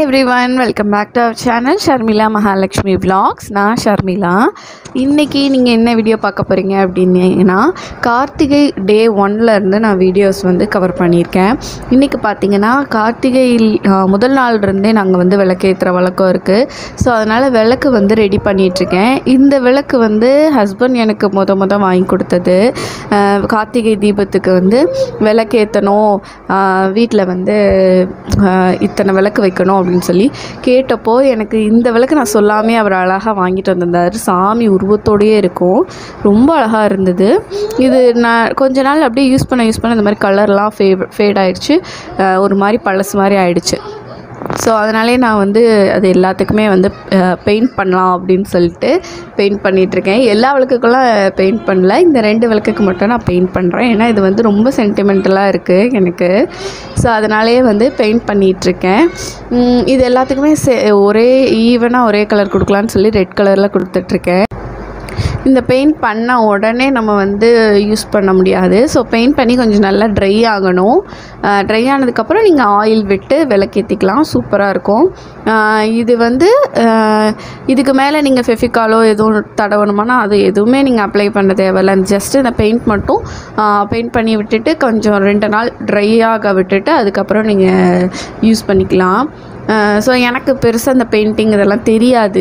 every everyone welcome back to our channel Sharmila Mahalakshmi vlogs நான் ஷர்மிளா இன்றைக்கி நீங்கள் என்ன வீடியோ பார்க்க போகிறீங்க அப்படின்னீங்கன்னா கார்த்திகை டே இருந்து நான் வீடியோஸ் வந்து கவர் பண்ணியிருக்கேன் இன்றைக்கி பார்த்தீங்கன்னா கார்த்திகை ஆஹ், முதல் நாள் இருந்தே நாங்கள் வந்து விளக்கேற்றுற வழக்கம் இருக்குது ஸோ அதனால் விளக்கு வந்து ரெடி பண்ணிகிட்ருக்கேன் இந்த விளக்கு வந்து ஹஸ்பண்ட் எனக்கு முத முத வாங்கி கொடுத்தது ஆஹ், கார்த்திகை தீபத்துக்கு வந்து விளக்கேற்றணும் வீட்டில் வந்து ஆஹ், இத்தனை விளக்கு வைக்கணும் அப்படின்னு சொல்லி கேட்டப்போ எனக்கு இந்த விளக்கு நான் சொல்லாமே அவர் அழகாக வாங்கிட்டு வந்திருந்தார் சாமி உருவத்தோடையே இருக்கும் ரொம்ப அழகாக இருந்தது இது நான் கொஞ்ச நாள் அப்படியே யூஸ் பண்ண யூஸ் பண்ண இந்த மாதிரி கலர்லாம் ஃபே ஃபேட் ஆயிடுச்சு ஆஹ், ஒரு மாதிரி பழசு மாதிரி ஆயிடுச்சு ஸோ அதனாலே நான் வந்து அது எல்லாத்துக்குமே வந்து பெயிண்ட் பண்ணலாம் அப்படின்னு சொல்லிட்டு பெயிண்ட் பண்ணிகிட்ருக்கேன் எல்லா விளக்குக்கெல்லாம் பெயிண்ட் பண்ணல இந்த ரெண்டு விளக்குக்கு மட்டும் நான் பெயிண்ட் பண்ணுறேன் ஏன்னா இது வந்து ரொம்ப சென்டிமெண்டலாக இருக்குது எனக்கு ஸோ அதனாலே வந்து பெயிண்ட் பண்ணிகிட்ருக்கேன் இது எல்லாத்துக்குமே சே ஒரே ஈவனாக ஒரே கலர் கொடுக்கலான்னு சொல்லி ரெட் கலரில் கொடுத்துட்ருக்கேன் இந்த பெயிண்ட் பண்ண உடனே நம்ம வந்து யூஸ் பண்ண முடியாது ஸோ பெயிண்ட் பண்ணி கொஞ்சம் நல்லா ட்ரை ஆகணும் ட்ரை ஆனதுக்கப்புறம் நீங்கள் ஆயில் விட்டு விளக்கேற்றிக்கலாம் சூப்பராக இருக்கும் அஹ் இது வந்து அஹ் இதுக்கு மேலே நீங்கள் ஃபெஃபிகாலோ எதுவும் தடவணுமானா அது எதுவுமே நீங்கள் அப்ளை பண்ண தேவையில்ல ஜஸ்ட் இந்த பெயிண்ட் மட்டும் பெயிண்ட் பண்ணி விட்டுட்டு கொஞ்சம் ரெண்டு நாள் ட்ரை ஆக விட்டுட்டு அதுக்கப்புறம் நீங்கள் யூஸ் பண்ணிக்கலாம் ஸோ எனக்கு பெருசாக இந்த பெயிண்டிங் இதெல்லாம் தெரியாது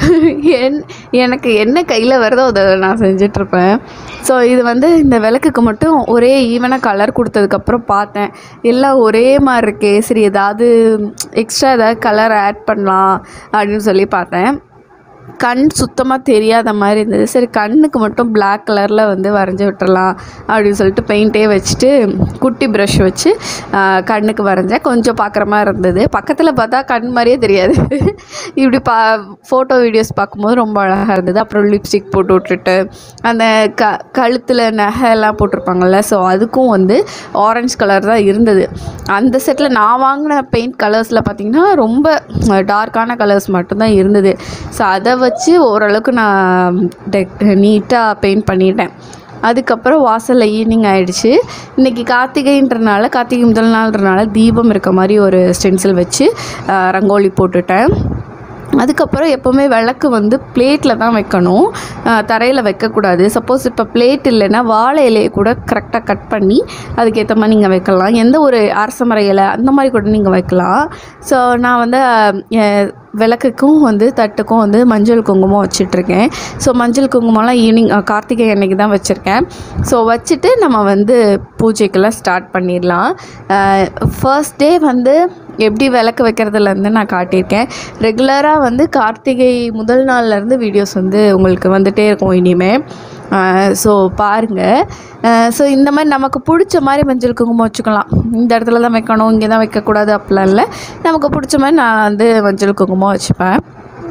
என் எனக்கு என்ன கையில் வருதோ அதை நான் செஞ்சிட்ருப்பேன் ஸோ இது வந்து இந்த விளக்குக்கு மட்டும் ஒரே ஈவனாக கலர் கொடுத்ததுக்கப்புறம் பார்த்தேன் எல்லாம் ஒரே மாதிரி இருக்கே சரி ஏதாவது எக்ஸ்ட்ரா ஏதாவது கலர் ஆட் பண்ணலாம் அப்படின்னு சொல்லி பார்த்தேன் கண் சுத்தமாக தெரியாத மாதிரி இருந்தது சரி கண்ணுக்கு மட்டும் Black கலரில் வந்து வரைஞ்சி விட்டுறலாம் அப்படின்னு சொல்லிட்டு பெயிண்டே வச்சுட்டு குட்டி ப்ரஷ் வச்சு ஆஹ், கண்ணுக்கு வரைஞ்சேன் கொஞ்சம் பார்க்குற மாதிரி இருந்தது பக்கத்தில் பார்த்தா கண் மாதிரியே தெரியாது இப்படி பா ஃபோட்டோ வீடியோஸ் பார்க்கும்போது ரொம்ப அழகாக இருந்தது அப்புறம் லிப்ஸ்டிக் போட்டு விட்டுட்டு அந்த க கழுத்தில் நகை எல்லாம் போட்டிருப்பாங்கல்ல ஸோ அதுக்கும் வந்து ஆரஞ்சு கலர் தான் இருந்தது அந்த செட்டில் நான் வாங்கின பெயிண்ட் கலர்ஸில் பார்த்திங்கன்னா ரொம்ப டார்க்கான கலர்ஸ் மட்டும்தான் இருந்தது ஸோ அதை வச்சு ஓரளவுக்கு நான் டெக் நீட்டாக பெயிண்ட் பண்ணிட்டேன் அதுக்கப்புறம் வாசலில் ஈவினிங் ஆயிடுச்சு இன்றைக்கி கார்த்திகைன்றனால கார்த்திகை முதல் நாள்ன்றனால தீபம் இருக்க மாதிரி ஒரு ஸ்டென்சில் வச்சு ஆஹ், ரங்கோலி போட்டுட்டேன் அதுக்கப்புறம் எப்போவுமே விளக்கு வந்து பிளேட்டில் தான் வைக்கணும் தரையில் வைக்கக்கூடாது சப்போஸ் இப்போ பிளேட் இல்லைன்னா வாழை இலையை கூட கரெக்டாக கட் பண்ணி அதுக்கேற்ற மாதிரி நீங்கள் வைக்கலாம் எந்த ஒரு அரச மர இலை அந்த மாதிரி கூட நீங்கள் வைக்கலாம் ஸோ நான் வந்து அஹ், விளக்குக்கும் வந்து தட்டுக்கும் வந்து மஞ்சள் குங்குமம் வச்சிட்ருக்கேன் ஸோ மஞ்சள் குங்குமம்லாம் ஈவினிங் கார்த்திகை அன்னைக்கு தான் வச்சுருக்கேன் ஸோ வச்சுட்டு நம்ம வந்து பூஜைக்கெல்லாம் ஸ்டார்ட் பண்ணிடலாம் ஃபர்ஸ்ட் டே வந்து எப்படி விளக்கு வைக்கிறதுலேருந்து நான் காட்டியிருக்கேன் ரெகுலராக வந்து கார்த்திகை முதல் நாள்லேருந்து வீடியோஸ் வந்து உங்களுக்கு வந்துகிட்டே இருக்கும் இனிமேல் ஸோ பாருங்கள் ஸோ இந்த மாதிரி நமக்கு பிடிச்ச மாதிரி மஞ்சள் குங்குமம் வச்சுக்கலாம் இந்த இடத்துல தான் வைக்கணும் இங்கே தான் வைக்கக்கூடாது அப்படிலாம் இல்லை நமக்கு பிடிச்ச மாதிரி நான் வந்து மஞ்சள் குங்குமம் வச்சுப்பேன்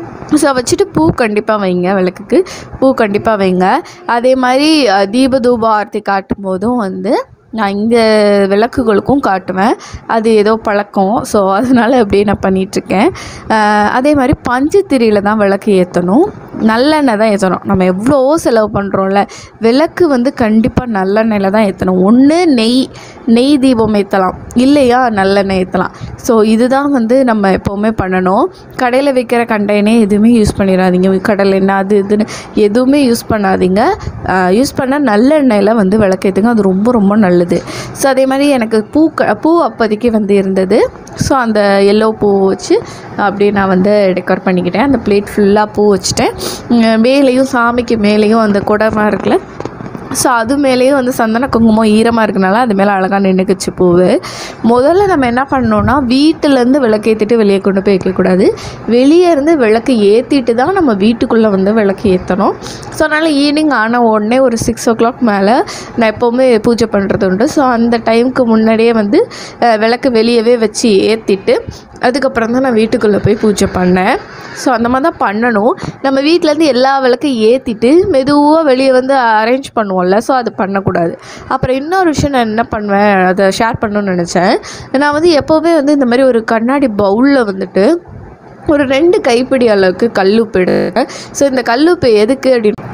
ஸோ வச்சுட்டு பூ கண்டிப்பாக வைங்க விளக்குக்கு பூ கண்டிப்பாக வைங்க அதே மாதிரி அஹ், தீப தூப ஆர்த்தி காட்டும் போதும் வந்து நான் இந்த விளக்குகளுக்கும் காட்டுவேன் அது ஏதோ பழக்கம் ஸோ அதனால் அப்படியே நான் பண்ணிகிட்ருக்கேன் அதே மாதிரி பஞ்சுத்திரியில் தான் விளக்கு ஏற்றணும் நல்லெண்ணெய் தான் ஏற்றணும் நம்ம எவ்வளோ செலவு பண்ணுறோம்ல விளக்கு வந்து கண்டிப்பாக நல்லெண்ணெயில் தான் ஏற்றணும் ஒன்று நெய் நெய் தீபம் ஏற்றலாம் இல்லையா நல்லெண்ணெய் ஏற்றலாம் ஸோ இதுதான் வந்து நம்ம எப்போவுமே பண்ணணும் கடையில் வைக்கிற கண்டெய்னே எதுவுமே யூஸ் பண்ணிடாதீங்க கடலை எண்ணெய் அது இதுன்னு எதுவுமே யூஸ் பண்ணாதீங்க யூஸ் பண்ண நல்லெண்ணெயில் வந்து விளக்கேற்றுங்க அது ரொம்ப ரொம்ப நல்லது ஸோ அதே மாதிரி எனக்கு பூ க பூ அப்போதைக்கு வந்து இருந்தது ஸோ அந்த எல்லோ பூ வச்சு அப்படியே நான் வந்து டெக்கர் பண்ணிக்கிட்டேன் அந்த பிளேட் ஃபுல்லாக பூ வச்சுட்டேன் உம், மேலேயும் சாமிக்கு மேலேயும் அந்த குடமா இருக்குல்ல ஸோ அது மேலேயும் வந்து சந்தன குங்குமம் ஈரமாக இருக்கனால அது மேலே அழகாக நின்றுக்குச்சு பூவு முதல்ல நம்ம என்ன பண்ணோம்னா வீட்டிலேருந்து விளக்கேற்றிட்டு வெளியே கொண்டு போய் வைக்கக்கூடாது வெளியே இருந்து விளக்கு ஏற்றிட்டு தான் நம்ம வீட்டுக்குள்ளே வந்து விளக்கு ஏற்றணும் ஸோ அதனால் ஈவினிங் ஆன உடனே ஒரு சிக்ஸ் ஓ கிளாக் மேலே நான் எப்போவுமே பூஜை பண்ணுறது உண்டு ஸோ அந்த டைமுக்கு முன்னாடியே வந்து அஹ், விளக்கு வெளியவே வச்சு ஏற்றிட்டு அதுக்கப்புறம் தான் நான் வீட்டுக்குள்ளே போய் பூஜை பண்ணேன் ஸோ அந்த மாதிரி தான் பண்ணணும் நம்ம வீட்டிலேருந்து எல்லா விளக்கையும் ஏற்றிட்டு மெதுவாக வெளியே வந்து அரேஞ்ச் பண்ணுவோம்ல ஸோ அது பண்ணக்கூடாது அப்புறம் இன்னொரு விஷயம் நான் என்ன பண்ணுவேன் அதை ஷேர் பண்ணணும்னு நினச்சேன் நான் வந்து எப்போவுமே வந்து இந்த மாதிரி ஒரு கண்ணாடி பவுலில் வந்துட்டு ஒரு ரெண்டு கைப்பிடி அளவுக்கு கல்லுப்பு எடுப்பேன் ஸோ இந்த கல்லுப்பு எதுக்கு அப்படின்னு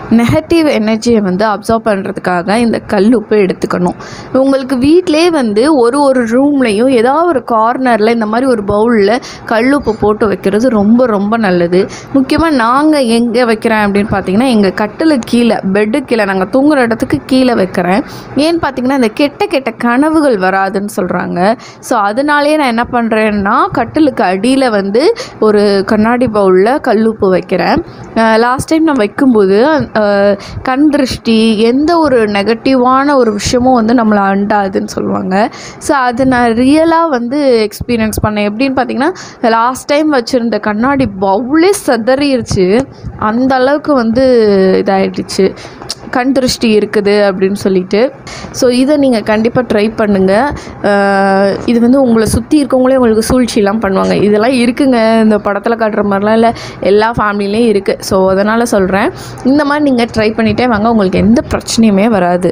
நெகட்டிவ் எனர்ஜியை வந்து அப்சர்வ் பண்ணுறதுக்காக இந்த கல் உப்பு எடுத்துக்கணும் உங்களுக்கு வீட்டிலே வந்து ஒரு ஒரு ரூம்லேயும் ஏதாவது ஒரு கார்னரில் இந்த மாதிரி ஒரு பவுலில் கல் உப்பு போட்டு வைக்கிறது ரொம்ப ரொம்ப நல்லது முக்கியமாக நாங்கள் எங்கே வைக்கிறேன் அப்படின்னு பார்த்தீங்கன்னா எங்கள் கட்டிலுக்கு கீழே பெட்டு கீழே நாங்கள் தூங்குற இடத்துக்கு கீழே வைக்கிறேன் ஏன்னு பார்த்தீங்கன்னா இந்த கெட்ட கெட்ட கனவுகள் வராதுன்னு சொல்கிறாங்க ஸோ அதனாலேயே நான் என்ன பண்ணுறேன்னா கட்டிலுக்கு அடியில் வந்து ஒரு கண்ணாடி பவுலில் கல்லுப்பு வைக்கிறேன் லாஸ்ட் டைம் நான் வைக்கும்போது அஹ், கண் திருஷ்டி எந்த ஒரு நெகட்டிவான ஒரு விஷயமும் வந்து நம்மளை அண்டாதுன்னு சொல்லுவாங்க ஸோ அது நான் ரியலாக வந்து எக்ஸ்பீரியன்ஸ் பண்ணேன் எப்படின்னு பார்த்தீங்கன்னா லாஸ்ட் டைம் வச்சுருந்த கண்ணாடி பவுலே செதறிடுச்சு அந்த அளவுக்கு வந்து இதாயிடுச்சு கண் திருஷ்டி இருக்குது அப்படின்னு சொல்லிட்டு ஸோ இதை நீங்கள் கண்டிப்பாக ட்ரை பண்ணுங்கள் இது வந்து உங்களை சுற்றி இருக்கவங்களே உங்களுக்கு சூழ்ச்சிலாம் பண்ணுவாங்க இதெல்லாம் இருக்குங்க இந்த படத்தில் காட்டுற மாதிரிலாம் இல்லை எல்லா ஃபேமிலிலையும் இருக்குது ஸோ அதனால் சொல்கிறேன் இந்த மாதிரி நீங்கள் ட்ரை பண்ணிகிட்டே வாங்க உங்களுக்கு எந்த பிரச்சனையுமே வராது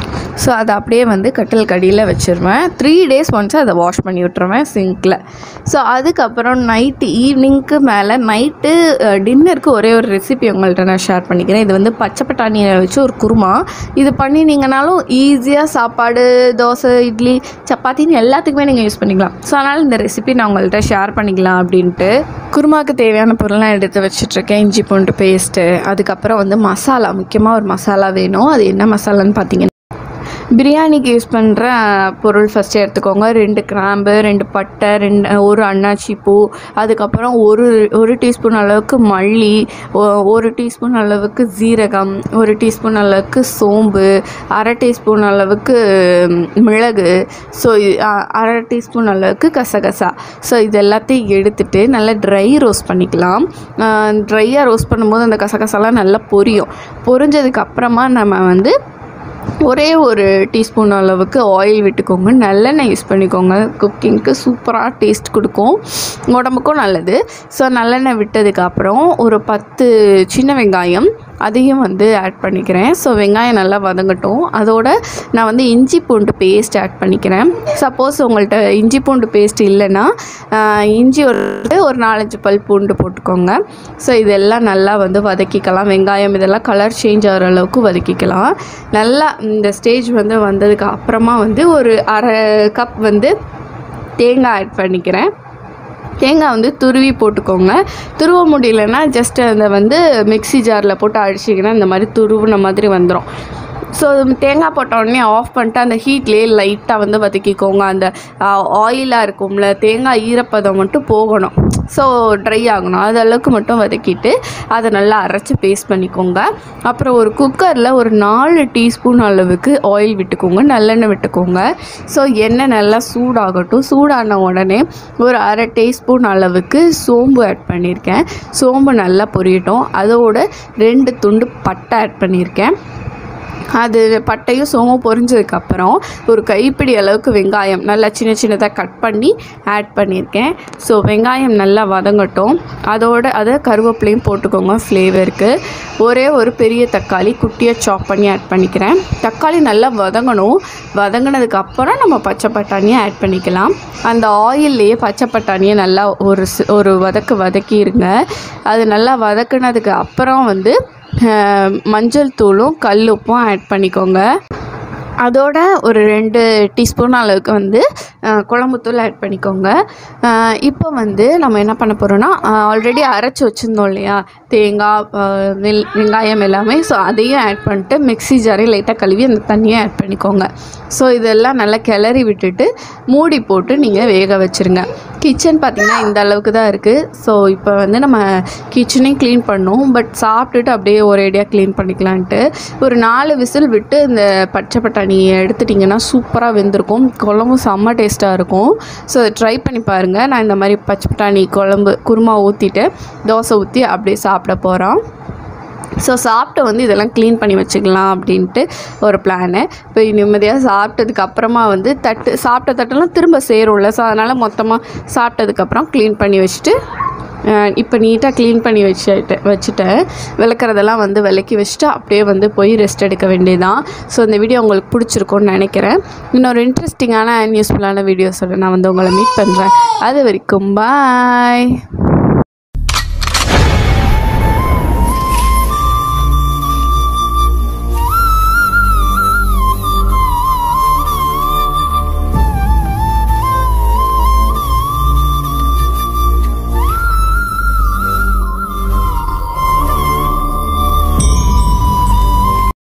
ஸோ அதை அப்படியே வந்து கட்டில் கடியில் வச்சுருவேன் த்ரீ டேஸ் ஒன்ஸ் அதை வாஷ் பண்ணி விட்டுருவேன் சிங்க்கில் ஸோ அதுக்கப்புறம் நைட்டு ஈவினிங்க்கு மேலே நைட்டு டின்னருக்கு ஒரே ஒரு ரெசிபி உங்கள்கிட்ட நான் ஷேர் பண்ணிக்கிறேன் இது வந்து பச்சை பட்டாணியை வச்சு ஒரு குருமா இது பண்ணினீங்கனாலும் ஈஸியாக சாப்பாடு தோசை இட்லி சப்பாத்தின்னு எல்லாத்துக்குமே நீங்கள் யூஸ் பண்ணிக்கலாம் ஸோ அதனால் இந்த ரெசிபி நான் உங்கள்கிட்ட ஷேர் பண்ணிக்கலாம் அப்படின்ட்டு குருமாவுக்கு தேவையான பொருள்லாம் எடுத்து வச்சிட்ருக்கேன் இஞ்சி பூண்டு பேஸ்ட்டு அதுக்கப்புறம் வந்து மசாலா முக்கியமாக ஒரு மசாலா வேணும் அது என்ன மசாலான்னு பார்த்தீங்கன்னா பிரியாணிக்கு யூஸ் பண்ணுற பொருள் ஃபஸ்ட்டு எடுத்துக்கோங்க ரெண்டு கிராம்பு ரெண்டு பட்டை ரெண்டு ஒரு அன்னாச்சி பூ அதுக்கப்புறம் ஒரு ஒரு டீஸ்பூன் அளவுக்கு மல்லி ஒ- ஒரு டீஸ்பூன் அளவுக்கு ஜீரகம் ஒரு டீஸ்பூன் அளவுக்கு சோம்பு அரை டீஸ்பூன் அளவுக்கு ம், மிளகு ஸோ அரை டீஸ்பூன் அளவுக்கு கசகசா ஸோ இது எல்லாத்தையும் எடுத்துட்டு நல்லா ட்ரை ரோஸ்ட் பண்ணிக்கலாம் ட்ரையாக ரோஸ்ட் பண்ணும்போது அந்த கசகசாலாம் நல்லா பொரியும் பொரிஞ்சதுக்கு அப்புறமா நம்ம வந்து ஒரே ஒரு டீஸ்பூன் அளவுக்கு ஆயில் விட்டுக்கோங்க நல்லெண்ணெய் யூஸ் பண்ணிக்கோங்க குக்கிங்க்கு சூப்பராக டேஸ்ட் கொடுக்கும் உடம்புக்கும் நல்லது ஸோ நல்லெண்ணெய் விட்டதுக்கு அப்புறம் ஒரு பத்து சின்ன வெங்காயம் அதையும் வந்து ஆட் பண்ணிக்கிறேன் ஸோ வெங்காயம் நல்லா வதங்கட்டும் அதோட நான் வந்து இஞ்சி பூண்டு பேஸ்ட் ஆட் பண்ணிக்கிறேன் சப்போஸ் உங்கள்கிட்ட இஞ்சி பூண்டு பேஸ்ட் இல்லைன்னா ஆஹ், இஞ்சி ஒரு ஒரு நாலஞ்சு பல் பூண்டு போட்டுக்கோங்க ஸோ இதெல்லாம் நல்லா வந்து வதக்கிக்கலாம் வெங்காயம் இதெல்லாம் கலர் சேஞ்ச் ஆகிற அளவுக்கு வதக்கிக்கலாம் நல்லா இந்த ஸ்டேஜ் வந்து வந்ததுக்கு அப்புறமா வந்து ஒரு அரை கப் வந்து தேங்காய் ஆட் பண்ணிக்கிறேன் தேங்காய் வந்து துருவி போட்டுக்கோங்க துருவ முடியலன்னா ஜஸ்ட் அதை வந்து மிக்ஸி ஜாரில் போட்டு அடிச்சிங்கன்னா இந்த மாதிரி துருவுன மாதிரி வந்துடும் ஸோ தேங்காய் போட்ட உடனே ஆஃப் பண்ணிட்டு அந்த ஹீட்லேயே லைட்டாக வந்து வதக்கிக்கோங்க அந்த ஆயிலாக இருக்கும்ல தேங்காய் ஈரப்பதம் மட்டும் போகணும் ஸோ ட்ரை ஆகணும் அது அளவுக்கு மட்டும் வதக்கிட்டு அதை நல்லா அரைச்சி பேஸ்ட் பண்ணிக்கோங்க அப்புறம் ஒரு குக்கரில் ஒரு நாலு டீஸ்பூன் அளவுக்கு ஆயில் விட்டுக்கோங்க நல்லெண்ணெய் விட்டுக்கோங்க ஸோ எண்ணெய் நல்லா சூடாகட்டும் சூடான உடனே ஒரு அரை டீஸ்பூன் அளவுக்கு சோம்பு ஆட் பண்ணியிருக்கேன் சோம்பு நல்லா பொரியட்டும் அதோட ரெண்டு துண்டு பட்டை ஆட் பண்ணியிருக்கேன் அது பட்டையும் சோமும் பொரிஞ்சதுக்கப்புறம் ஒரு கைப்பிடி அளவுக்கு வெங்காயம் நல்லா சின்ன சின்னதாக கட் பண்ணி ஆட் பண்ணியிருக்கேன் ஸோ வெங்காயம் நல்லா வதங்கட்டும் அதோட அதை கருவேப்பிலையும் போட்டுக்கோங்க ஃப்ளேவருக்கு ஒரே ஒரு பெரிய தக்காளி குட்டியாக சாப் பண்ணி ஆட் பண்ணிக்கிறேன் தக்காளி நல்லா வதங்கணும் வதங்கினதுக்கு அப்புறம் நம்ம பச்சை பட்டாணியை ஆட் பண்ணிக்கலாம் அந்த ஆயில்லையே பச்சை பட்டாணியை நல்லா ஒரு சி- ஒரு வதக்கு வதக்கிடுங்க அது நல்லா வதக்குனதுக்கு அப்புறம் வந்து அஹ், மஞ்சள் தூளும் கல் உப்பும் ஆட் பண்ணிக்கோங்க அதோட ஒரு ரெண்டு டீஸ்பூன் அளவுக்கு வந்து அஹ், குழம்புத்தூள் ஆட் பண்ணிக்கோங்க அஹ், இப்போ வந்து நம்ம என்ன பண்ண போகிறோன்னா ஆல்ரெடி அரைச்சி வச்சுருந்தோம் இல்லையா தேங்காய் அஹ், வெள் வெங்காயம் எல்லாமே ஸோ அதையும் ஆட் பண்ணிட்டு மிக்ஸி ஜாரையும் லைட்டாக கழுவி அந்த தண்ணியை ஆட் பண்ணிக்கோங்க ஸோ இதெல்லாம் நல்லா கிளறி விட்டுட்டு மூடி போட்டு நீங்கள் வேக வச்சுருங்க கிச்சன் பார்த்திங்கன்னா இந்த அளவுக்கு தான் இருக்குது ஸோ இப்போ வந்து நம்ம கிச்சனையும் க்ளீன் பண்ணோம் பட் சாப்பிட்டுட்டு அப்படியே ஒரேடியாக க்ளீன் பண்ணிக்கலான்ட்டு ஒரு நாலு விசில் விட்டு இந்த பச்சை பட்டாணியை எடுத்துட்டிங்கன்னா சூப்பராக வெந்திருக்கும் குழம்பும் செம்ம டேஸ்ட்டாக இருக்கும் ஸோ ட்ரை பண்ணி பாருங்கள் நான் இந்த மாதிரி பச்சை பட்டாணி குழம்பு குருமா ஊற்றிட்டு தோசை ஊற்றி அப்படியே சாப்பிட போகிறோம் ஸோ சாப்பிட்டு வந்து இதெல்லாம் க்ளீன் பண்ணி வச்சுக்கலாம் அப்படின்ட்டு ஒரு பிளானு இப்போ நிம்மதியாக சாப்பிட்டதுக்கு அப்புறமா வந்து தட்டு சாப்பிட்ட தட்டெல்லாம் திரும்ப சேரும்ல ஸோ அதனால் மொத்தமாக சாப்பிட்டதுக்கப்புறம் க்ளீன் பண்ணி வச்சுட்டு அஹ், இப்போ நீட்டாக க்ளீன் பண்ணி வச்சுட்டு வச்சுட்டேன் விளக்குறதெல்லாம் வந்து விளக்கி வச்சுட்டு அப்படியே வந்து போய் ரெஸ்ட் எடுக்க வேண்டியதான் ஸோ இந்த வீடியோ உங்களுக்கு பிடிச்சிருக்கும்னு நினைக்கிறேன் இன்னொரு இன்ட்ரெஸ்டிங்கான அண்ட் யூஸ்ஃபுல்லான வீடியோஸோட நான் வந்து உங்களை மீட் பண்ணுறேன் அது வரைக்கும் பாய்